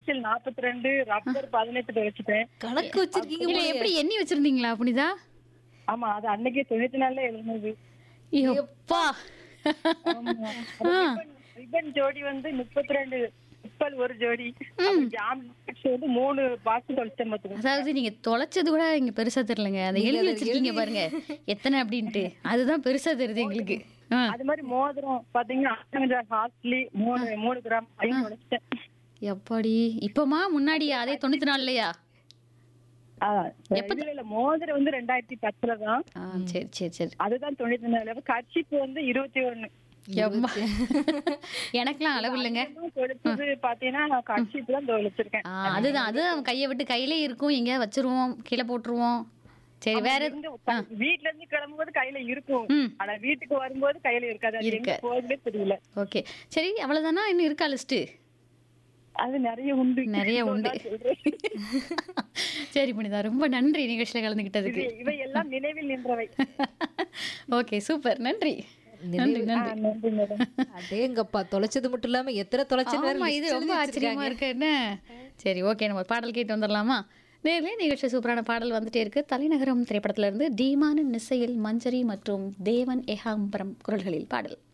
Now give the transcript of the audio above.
Pencil நாற்பத்தி ரெண்டு rubber பதினெட்டு தொலைச்சிட்டேன் கணக்கு வச்சிருக்கீங்க இல்ல போலயே. எப்படி எண்ணி வச்சிருந்தீங்களா புனிதா ஆமா அது அன்னைக்கே தொண்ணூத்தி நாலுல எழுதுனது எப்பா ஆமா. அது ரிப்பன் ரிப்பன் ஜோடி வந்து முப்பத்தி ரெண்டு முப்பல் ஒரு ஜோடி ஜாம் வந்து மூணு பாக்ஸ் தொலைச்சேன் பாத்துக்கோங்க அதாவது நீங்க தொலைச்சது கூட இங்க பெருசா தெரியலங்க அதை எழுதி வச்சிருக்கீங்க பாருங்க எத்தனை அப்படின்ட்டு அதுதான் பெருசா தெரியுது எங்களுக்கு ஆ. அது மாதிரி மோதிரம் பாத்தீங்கன்னா ஹாஸ்ட்லி மூணு மூணு கிராம் அதையும் தொலைச்சிட்டேன் எப்பாடி இப்பமா முன்னாடியா அதே தொண்ணூத்தி நாலுலயா ஆ, இல்ல, இல்ல மோதிரம் வந்து ரெண்டாயிரத்தி பத்துல தான் ஆ, சரி சரி சரி அதுதான் தொண்ணூத்தி நாலு கட்சிப்பு வந்து இருபத்தி ஒண்ணு எம்மா. எனக்கெல்லாம் அளவு இல்லைங்க தொலைச்சது பாத்தீங்கன்னா நான் கட்சிப்பு தான் தொலைச்சிருக்கேன் ஆ, அதுதான் அது அவன் கையை விட்டு கையிலே இருக்கும் எங்கேயாவது வச்சிருவோம் கீழே போட்டுருவோம் சரி வேற எது- இருந்து க- வீட்ல இருந்து கிளம்பும்போது கையில இருக்கும் ம் ஆனா வீட்டுக்கு வரும்போது கையில இருக்காது அது எங்க போகுதுன்னே தெரியல ஓகே சரி அவ்வளவுதானா இன்னும் இருக்கா லிஸ்ட்டு அது நிறைய உண்டு நிறைய உண்டு. நான் சொல்றேன். சரி புனிதா ரொம்ப நன்றி நிகழ்ச்சியில் கலந்துக்கிட்டதுக்கு இது- இவை எல்லாம் நினைவில் நின்றவை ஓகே சூப்பர் நன்றி நன்றி ஆ, நன்றி நன்றி மேடம் அடேங்கப்பா தொலைச்சது மட்டும் இல்லாம எத்தனை தொலைச்சது ஆமா இது ரொம்ப ஆச்சரியமா இருக்கு என்ன சரி ஓகே நம்ம ஒரு பாடல் கேட்டு வந்துடலாமா நேர்ல நிகழ்ச்சி சூப்பரான பாடல் வந்துட்டே இருக்கு தலைநகரம் திரைப்படத்துல இருந்து டீமான நிசையில் மஞ்சரி மற்றும் தேவன் ஏகாம்பரம் குரல்களில் பாடல்